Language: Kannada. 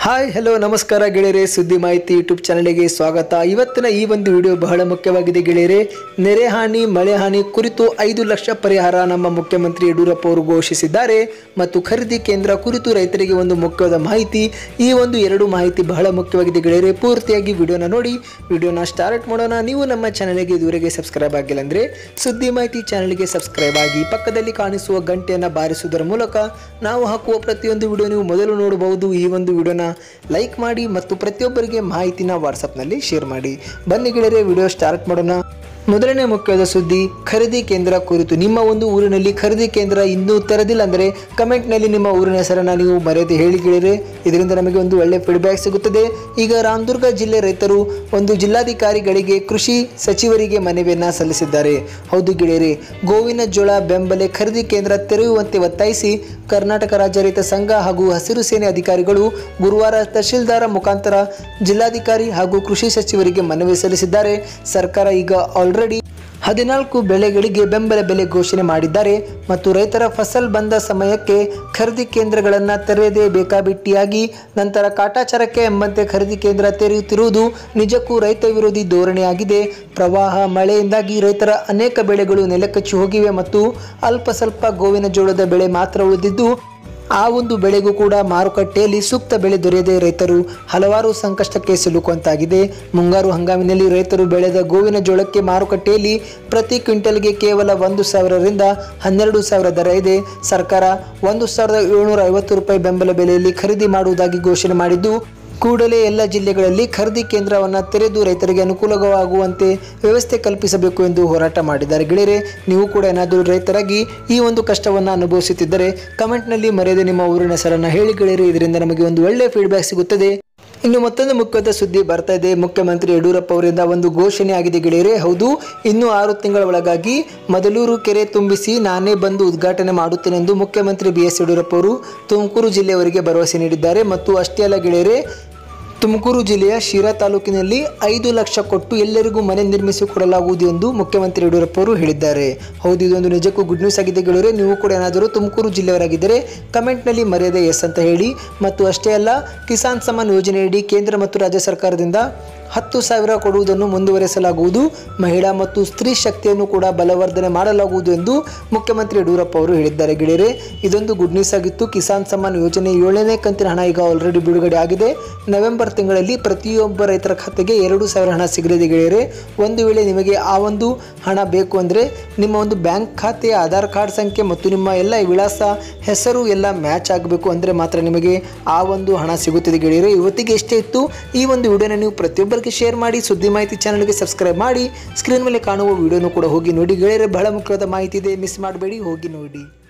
ಹಾಯ್ ಹಲೋ ನಮಸ್ಕಾರ ಗೆಳೆಯರೆ ಸುದ್ದಿ ಮಾಹಿತಿ ಯೂಟ್ಯೂಬ್ ಚಾನಲ್ಗೆ ಸ್ವಾಗತ ಇವತ್ತಿನ ಈ ಒಂದು ವಿಡಿಯೋ ಬಹಳ ಮುಖ್ಯವಾಗಿದೆ ಗೆಳೆಯರೆ ನೆರೆ ಹಾನಿ ಮಳೆ ಹಾನಿ ಕುರಿತು ಐದು ಲಕ್ಷ ಪರಿಹಾರ ನಮ್ಮ ಮುಖ್ಯಮಂತ್ರಿ ಯಡಿಯೂರಪ್ಪ ಅವರು ಘೋಷಿಸಿದ್ದಾರೆ ಮತ್ತು ಖರೀದಿ ಕೇಂದ್ರ ಕುರಿತು ರೈತರಿಗೆ ಒಂದು ಮುಖ್ಯವಾದ ಮಾಹಿತಿ ಈ ಒಂದು ಎರಡು ಮಾಹಿತಿ ಬಹಳ ಮುಖ್ಯವಾಗಿದೆ ಗೆಳೆಯರೆ ಪೂರ್ತಿಯಾಗಿ ವಿಡಿಯೋನ ನೋಡಿ ವಿಡಿಯೋನ ಸ್ಟಾರ್ಟ್ ಮಾಡೋಣ ನೀವು ನಮ್ಮ ಚಾನಲ್ಗೆ ಇದುವರೆಗೆ ಸಬ್ಸ್ಕ್ರೈಬ್ ಆಗಿಲ್ಲ ಅಂದರೆ ಸುದ್ದಿ ಮಾಹಿತಿ ಚಾನಲ್ಗೆ ಸಬ್ಸ್ಕ್ರೈಬ್ ಆಗಿ ಪಕ್ಕದಲ್ಲಿ ಕಾಣಿಸುವ ಗಂಟೆಯನ್ನು ಬಾರಿಸುವುದರ ಮೂಲಕ ನಾವು ಹಾಕುವ ಪ್ರತಿಯೊಂದು ವಿಡಿಯೋ ನೀವು ಮೊದಲು ನೋಡಬಹುದು ಈ ಒಂದು ವಿಡಿಯೋನ ಲೈಕ್ ಮಾಡಿ ಮತ್ತು ಪ್ರತಿಯೊಬ್ಬರಿಗೆ ಮಾಹಿತಿನ ವಾಟ್ಸಪ್ನಲ್ಲಿ ಶೇರ್ ಮಾಡಿ ಬನ್ನಿ ಗೆಳೆಯರೆ ವಿಡಿಯೋ ಸ್ಟಾರ್ಟ್ ಮಾಡೋಣ ಮೊದಲನೇ ಮುಖ್ಯವಾದ ಸುದ್ದಿ ಖರೀದಿ ಕೇಂದ್ರ ಕುರಿತು ನಿಮ್ಮ ಒಂದು ಊರಿನಲ್ಲಿ ಖರೀದಿ ಕೇಂದ್ರ ಇನ್ನೂ ತೆರೆದಿಲ್ಲ ಅಂದರೆ ಕಮೆಂಟ್ನಲ್ಲಿ ನಿಮ್ಮ ಊರಿನ ಹೆಸರನ್ನು ನೀವು ಮರೆಯದೆ ಹೇಳಿ ಗೆಳೆಯರೆ ಇದರಿಂದ ನಮಗೆ ಒಂದು ಒಳ್ಳೆ ಫೀಡ್ಬ್ಯಾಕ್ ಸಿಗುತ್ತದೆ ಈಗ ರಾಮದುರ್ಗ ಜಿಲ್ಲೆ ರೈತರು ಒಂದು ಜಿಲ್ಲಾಧಿಕಾರಿಗಳಿಗೆ ಕೃಷಿ ಸಚಿವರಿಗೆ ಮನವಿಯನ್ನ ಸಲ್ಲಿಸಿದ್ದಾರೆ ಹೌದು ಗೆಳೆಯರೆ ಗೋವಿನ ಜೋಳ ಬೆಂಬಲೆ ಖರೀದಿ ಕೇಂದ್ರ ತೆರೆಯುವಂತೆ ಒತ್ತಾಯಿಸಿ ಕರ್ನಾಟಕ ರಾಜ್ಯ ರೈತ ಸಂಘ ಹಾಗೂ ಹಸಿರು ಸೇನೆ ಅಧಿಕಾರಿಗಳು ಗುರುವಾರ ತಹಶೀಲ್ದಾರ ಮುಖಾಂತರ ಜಿಲ್ಲಾಧಿಕಾರಿ ಹಾಗೂ ಕೃಷಿ ಸಚಿವರಿಗೆ ಮನವಿ ಸಲ್ಲಿಸಿದ್ದಾರೆ ಸರ್ಕಾರ ಈಗ ಆಲ್ರೆಡಿ ಹದಿನಾಲ್ಕು ಬೆಳೆಗಳಿಗೆ ಬೆಂಬಲ ಬೆಲೆ ಘೋಷಣೆ ಮಾಡಿದ್ದಾರೆ ಮತ್ತು ರೈತರ ಫಸಲ್ ಬಂದ ಸಮಯಕ್ಕೆ ಖರೀದಿ ಕೇಂದ್ರಗಳನ್ನು ತೆರೆಯದೇ ಬೇಕಾಬಿಟ್ಟಿಯಾಗಿ ನಂತರ ಕಾಟಾಚಾರಕ್ಕೆ ಎಂಬಂತೆ ಖರೀದಿ ಕೇಂದ್ರ ತೆರೆಯುತ್ತಿರುವುದು ನಿಜಕ್ಕೂ ರೈತ ವಿರೋಧಿ ಧೋರಣೆಯಾಗಿದೆ ಪ್ರವಾಹ ಮಳೆಯಿಂದಾಗಿ ರೈತರ ಅನೇಕ ಬೆಳೆಗಳು ನೆಲಕಚ್ಚಿ ಹೋಗಿವೆ ಮತ್ತು ಅಲ್ಪ ಸ್ವಲ್ಪ ಗೋವಿನ ಜೋಳದ ಬೆಳೆ ಮಾತ್ರ ಉಳಿದಿದ್ದು ಆ ಒಂದು ಬೆಳೆಗೂ ಕೂಡ ಮಾರುಕಟ್ಟೆಯಲ್ಲಿ ಸೂಕ್ತ ಬೆಲೆ ದೊರೆಯದೆ ರೈತರು ಹಲವಾರು ಸಂಕಷ್ಟಕ್ಕೆ ಸಿಲುಕುವಂತಾಗಿದೆ ಮುಂಗಾರು ಹಂಗಾಮಿನಲ್ಲಿ ರೈತರು ಬೆಳೆದ ಗೋವಿನ ಜೋಳಕ್ಕೆ ಮಾರುಕಟ್ಟೆಯಲ್ಲಿ ಪ್ರತಿ ಕ್ವಿಂಟಲ್ಗೆ ಕೇವಲ ಒಂದು ಸಾವಿರದಿಂದ ಹನ್ನೆರಡು ಸಾವಿರ ದರ ಇದೆ ಸರ್ಕಾರ ಒಂದು ಸಾವಿರದ ಏಳ್ನೂರ ಐವತ್ತು ರೂಪಾಯಿ ಬೆಂಬಲ ಬೆಲೆಯಲ್ಲಿ ಖರೀದಿ ಮಾಡುವುದಾಗಿ ಘೋಷಣೆ ಮಾಡಿದ್ದು ಕೂಡಲೇ ಎಲ್ಲ ಜಿಲ್ಲೆಗಳಲ್ಲಿ ಖರೀದಿ ಕೇಂದ್ರವನ್ನು ತೆರೆದು ರೈತರಿಗೆ ಅನುಕೂಲವಾಗುವಂತೆ ವ್ಯವಸ್ಥೆ ಕಲ್ಪಿಸಬೇಕು ಎಂದು ಹೋರಾಟ ಮಾಡಿದ್ದಾರೆ ಗೆಳೆಯರೆ ನೀವು ಕೂಡ ಏನಾದರೂ ರೈತರಾಗಿ ಈ ಒಂದು ಕಷ್ಟವನ್ನು ಅನುಭವಿಸುತ್ತಿದ್ದರೆ ಕಮೆಂಟ್ನಲ್ಲಿ ಮರೆಯದೆ ನಿಮ್ಮ ಊರಿನ ಹೆಸರನ್ನು ಹೇಳಿ ಗೆಳೆಯರೆ ಇದರಿಂದ ನಮಗೆ ಒಂದು ಒಳ್ಳೆಯ ಫೀಡ್ಬ್ಯಾಕ್ ಸಿಗುತ್ತದೆ ಇನ್ನು ಮತ್ತೊಂದು ಮುಖ್ಯದ ಸುದ್ದಿ ಬರ್ತಾ ಇದೆ ಮುಖ್ಯಮಂತ್ರಿ ಯಡಿಯೂರಪ್ಪ ಅವರಿಂದ ಒಂದು ಘೋಷಣೆ ಆಗಿದೆ ಗೆಳೆಯರೆ ಹೌದು ಇನ್ನು ಆರು ತಿಂಗಳ ಒಳಗಾಗಿ ಮೊದಲೂರು ಕೆರೆ ತುಂಬಿಸಿ ನಾನೇ ಬಂದು ಉದ್ಘಾಟನೆ ಮಾಡುತ್ತೇನೆ ಎಂದು ಮುಖ್ಯಮಂತ್ರಿ ಬಿ ಎಸ್ ಯಡಿಯೂರಪ್ಪ ಅವರು ತುಮಕೂರು ಜಿಲ್ಲೆಯವರಿಗೆ ಭರವಸೆ ನೀಡಿದ್ದಾರೆ ಮತ್ತು ಅಷ್ಟೇ ಅಲ್ಲ ಗೆಳೆಯರೆ ತುಮಕೂರು ಜಿಲ್ಲೆಯ ಶಿರಾ ತಾಲೂಕಿನಲ್ಲಿ ಐದು ಲಕ್ಷ ಕೊಟ್ಟು ಎಲ್ಲರಿಗೂ ಮನೆ ನಿರ್ಮಿಸಿಕೊಡಲಾಗುವುದು ಎಂದು ಮುಖ್ಯಮಂತ್ರಿ ಯಡಿಯೂರಪ್ಪ ಅವರು ಹೇಳಿದ್ದಾರೆ ಹೌದು ಇದೊಂದು ನಿಜಕ್ಕೂ ಗುಡ್ ನ್ಯೂಸ್ ಆಗಿದೆ ಗೆಳೆಯರೆ ನೀವು ಕೂಡ ಏನಾದರೂ ತುಮಕೂರು ಜಿಲ್ಲೆಯವರಾಗಿದ್ದರೆ ಕಮೆಂಟ್ನಲ್ಲಿ ಮರ್ಯಾದೆ ಎಸ್ ಅಂತ ಹೇಳಿ ಮತ್ತು ಅಷ್ಟೇ ಅಲ್ಲ ಕಿಸಾನ್ ಸಮ್ಮಾನ್ ಯೋಜನೆಯಡಿ ಕೇಂದ್ರ ಮತ್ತು ರಾಜ್ಯ ಸರ್ಕಾರದಿಂದ ಹತ್ತು ಸಾವಿರ ಕೊಡುವುದನ್ನು ಮುಂದುವರೆಸಲಾಗುವುದು ಮಹಿಳಾ ಮತ್ತು ಸ್ತ್ರೀ ಶಕ್ತಿಯನ್ನು ಕೂಡ ಬಲವರ್ಧನೆ ಮಾಡಲಾಗುವುದು ಎಂದು ಮುಖ್ಯಮಂತ್ರಿ ಯಡಿಯೂರಪ್ಪ ಅವರು ಹೇಳಿದ್ದಾರೆ ಗೆಳೆಯರೆ ಇದೊಂದು ಗುಡ್ ನ್ಯೂಸ್ ಆಗಿತ್ತು ಕಿಸಾನ್ ಸಮ್ಮಾನ್ ಯೋಜನೆ ಏಳನೇ ಕಂತಿನ ಹಣ ಈಗ ಆಲ್ರೆಡಿ ಬಿಡುಗಡೆ ಆಗಿದೆ ನವೆಂಬರ್ ತಿಂಗಳಲ್ಲಿ ಪ್ರತಿಯೊಬ್ಬ ರೈತರ ಖಾತೆಗೆ ಎರಡು ಸಾವಿರ ಹಣ ಸಿಗಲಿದೆ ಗೆಳೆಯರೆ ಒಂದು ವೇಳೆ ನಿಮಗೆ ಆ ಒಂದು ಹಣ ಬೇಕು ಅಂದರೆ ನಿಮ್ಮ ಒಂದು ಬ್ಯಾಂಕ್ ಖಾತೆ ಆಧಾರ್ ಕಾರ್ಡ್ ಸಂಖ್ಯೆ ಮತ್ತು ನಿಮ್ಮ ಎಲ್ಲ ವಿಳಾಸ ಹೆಸರು ಎಲ್ಲ ಮ್ಯಾಚ್ ಆಗಬೇಕು ಅಂದರೆ ಮಾತ್ರ ನಿಮಗೆ ಆ ಒಂದು ಹಣ ಸಿಗುತ್ತದೆ ಗೆಳೆಯರೆ ಇವತ್ತಿಗೆ ಎಷ್ಟೇ ಇತ್ತು ಈ ಒಂದು ವಿಡಿಯೋನ ನೀವು ಪ್ರತಿಯೊಬ್ಬರಿಗೆ ಶೇರ್ ಮಾಡಿ ಸುದ್ದಿ ಮಾಹಿತಿ ಚಾನಲ್ಗೆ ಸಬ್ಸ್ಕ್ರೈಬ್ ಮಾಡಿ ಸ್ಕ್ರೀನ್ ಮೇಲೆ ಕಾಣುವ ವಿಡಿಯೋನು ಕೂಡ ಹೋಗಿ ನೋಡಿ ಗೆಳೆಯರೆ ಬಹಳ ಮುಖ್ಯವಾದ ಮಾಹಿತಿ ಇದೆ ಮಿಸ್ ಮಾಡಬೇಡಿ ಹೋಗಿ ನೋಡಿ